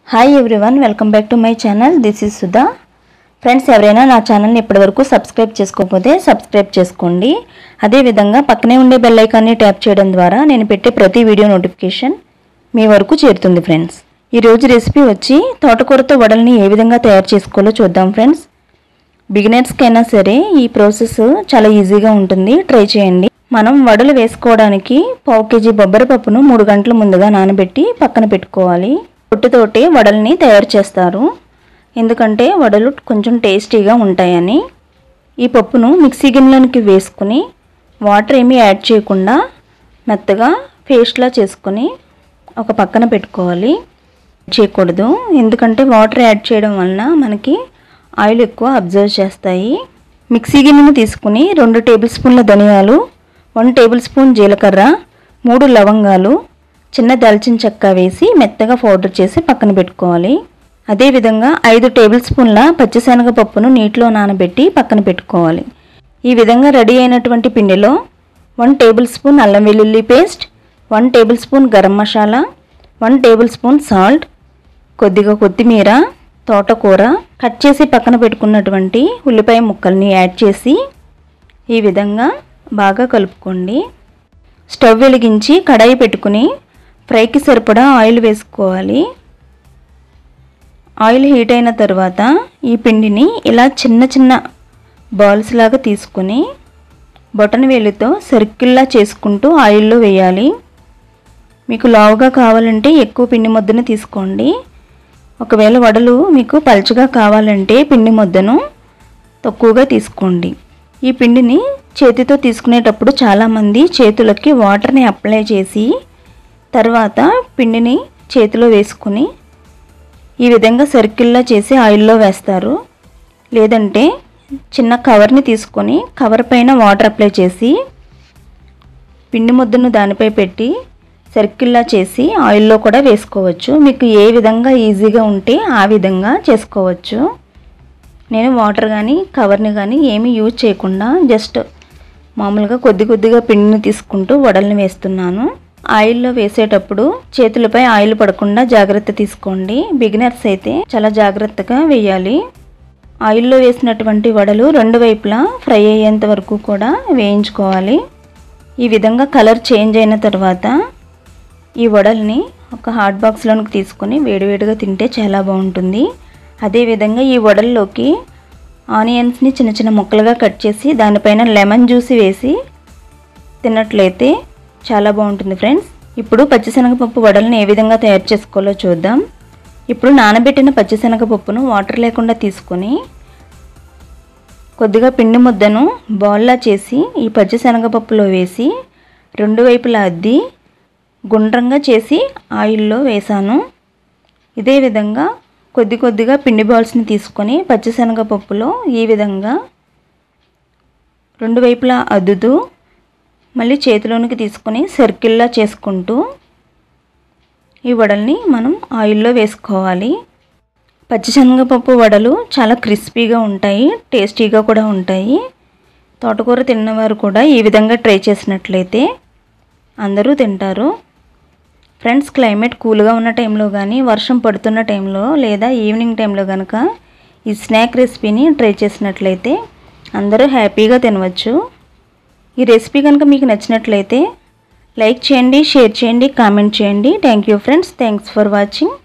hi everyone welcome back to my channel this is Sudha friends ఎవరైనా నా ఛానల్ని ఇప్పటివరకు సబ్స్క్రైబ్ చేసుకోకపోతే సబ్స్క్రైబ్ చేసుకోండి అదేవిధంగా పక్కనే ఉండే బెల్ ఐకాన్ని ట్యాప్ చేయడం ద్వారా నేను పెట్టే ప్రతి వీడియో నోటిఫికేషన్ మీ వరకు చేరుతుంది ఫ్రెండ్స్ ఈరోజు రెసిపీ వచ్చి తోటకూరతో వడల్ని ఏ విధంగా తయారు చేసుకోవాలో చూద్దాం ఫ్రెండ్స్ బిగినర్స్కైనా సరే ఈ ప్రాసెస్ చాలా ఈజీగా ఉంటుంది ట్రై చేయండి మనం వడలు వేసుకోవడానికి పావు కేజీ బొబ్బరి పప్పును మూడు గంటల ముందుగా నానబెట్టి పక్కన పెట్టుకోవాలి పొట్టుతోటి వడల్ని తయారు చేస్తారు ఎందుకంటే వడలు కొంచెం టేస్టీగా ఉంటాయని ఈ పప్పును మిక్సీ గిన్నెలోనికి వేసుకుని వాటర్ ఏమీ యాడ్ చేయకుండా మెత్తగా పేస్ట్లా చేసుకొని ఒక పక్కన పెట్టుకోవాలి చేయకూడదు ఎందుకంటే వాటర్ యాడ్ చేయడం వలన మనకి ఆయిల్ ఎక్కువ అబ్జర్వ్ చేస్తాయి మిక్సీ గిన్నెను తీసుకుని రెండు టేబుల్ స్పూన్ల ధనియాలు వన్ టేబుల్ స్పూన్ జీలకర్ర మూడు లవంగాలు చిన్న దాల్చిన చెక్క వేసి మెత్తగా పౌడర్ చేసి పక్కన పెట్టుకోవాలి అదేవిధంగా ఐదు టేబుల్ స్పూన్ల పచ్చిశనగపప్పును నీటిలో నానబెట్టి పక్కన పెట్టుకోవాలి ఈ విధంగా రెడీ అయినటువంటి పిండిలో వన్ టేబుల్ స్పూన్ అల్లం వెల్లుల్లి paste one tablespoon garam masala one tablespoon salt కొద్దిగా కొత్తిమీర తోటకూర కట్ చేసి పక్కన పెట్టుకున్నటువంటి ఉల్లిపాయ ముక్కల్ని యాడ్ చేసి ఈ విధంగా బాగా కలుపుకోండి స్టవ్ వెలిగించి కడాయి పెట్టుకుని ఫ్రైకి సరిపడా ఆయిల్ వేసుకోవాలి ఆయిల్ హీట్ అయిన తర్వాత ఈ పిండిని ఇలా చిన్న చిన్న బాల్స్ లాగా తీసుకుని బొటన వేలితో సర్కిల్లా చేసుకుంటూ ఆయిల్లో వేయాలి మీకు లావుగా కావాలంటే ఎక్కువ పిండి ముద్దను తీసుకోండి ఒకవేళ వడలు మీకు పలుచగా కావాలంటే పిండి ముద్దను తక్కువగా తీసుకోండి ఈ పిండిని చేతితో తీసుకునేటప్పుడు చాలామంది చేతులకి వాటర్ని అప్లై చేసి తర్వాత పిండిని చేతిలో వేసుకుని ఈ విధంగా సర్కిల్లా చేసి ఆయిల్లో వేస్తారు లేదంటే చిన్న కవర్ని తీసుకొని కవర్ పైన వాటర్ అప్లై చేసి పిండి ముద్దను దానిపై పెట్టి సర్కిల్లా చేసి ఆయిల్లో కూడా వేసుకోవచ్చు మీకు ఏ విధంగా ఈజీగా ఉంటే ఆ విధంగా చేసుకోవచ్చు నేను వాటర్ కానీ కవర్ని కానీ ఏమీ యూజ్ చేయకుండా జస్ట్ మామూలుగా కొద్ది కొద్దిగా పిండిని తీసుకుంటూ వడల్ని వేస్తున్నాను ఆయిల్లో వేసేటప్పుడు చేతులపై ఆయిల్ పడకుండా జాగ్రత్త తీసుకోండి బిగినర్స్ అయితే చాలా జాగ్రత్తగా వేయాలి ఆయిల్లో వేసినటువంటి వడలు రెండు వైపులా ఫ్రై అయ్యేంత వరకు కూడా వేయించుకోవాలి ఈ విధంగా కలర్ చేంజ్ అయిన తర్వాత ఈ వడల్ని ఒక హాట్ బాక్స్లోనికి తీసుకొని వేడివేడిగా తింటే చాలా బాగుంటుంది అదేవిధంగా ఈ వడల్లోకి ఆనియన్స్ని చిన్న చిన్న ముక్కలుగా కట్ చేసి దానిపైన లెమన్ జ్యూస్ వేసి తిన్నట్లయితే చాలా బాగుంటుంది ఫ్రెండ్స్ ఇప్పుడు పచ్చిశనగపప్పు వడల్ని ఏ విధంగా తయారు చేసుకోవాలో చూద్దాం ఇప్పుడు నానబెట్టిన పచ్చిశనగపప్పును వాటర్ లేకుండా తీసుకొని కొద్దిగా పిండి ముద్దను బాల్లా చేసి ఈ పచ్చిశనగపప్పులో వేసి రెండు వైపులా అద్ది గుండ్రంగా చేసి ఆయిల్లో వేసాను ఇదే విధంగా కొద్ది కొద్దిగా పిండి బాల్స్ని తీసుకొని పచ్చిశనగపప్పులో ఈ విధంగా రెండు వైపులా అద్దుతూ మళ్ళీ చేతిలోనికి తీసుకొని సర్కిల్లా చేసుకుంటూ ఈ వడల్ని మనం ఆయిల్లో వేసుకోవాలి పచ్చిశనగపప్పు వడలు చాలా క్రిస్పీగా ఉంటాయి టేస్టీగా కూడా ఉంటాయి తోటకూర తిన్నవారు కూడా ఈ విధంగా ట్రై చేసినట్లయితే అందరూ తింటారు ఫ్రెండ్స్ క్లైమేట్ కూల్గా ఉన్న టైంలో కానీ వర్షం పడుతున్న టైంలో లేదా ఈవినింగ్ టైంలో కనుక ఈ స్నాక్ రెసిపీని ట్రై చేసినట్లయితే అందరూ హ్యాపీగా తినవచ్చు ఈ రెసిపీ కనుక మీకు నచ్చినట్లయితే లైక్ చేయండి షేర్ చేయండి కామెంట్ చేయండి thank you friends thanks for watching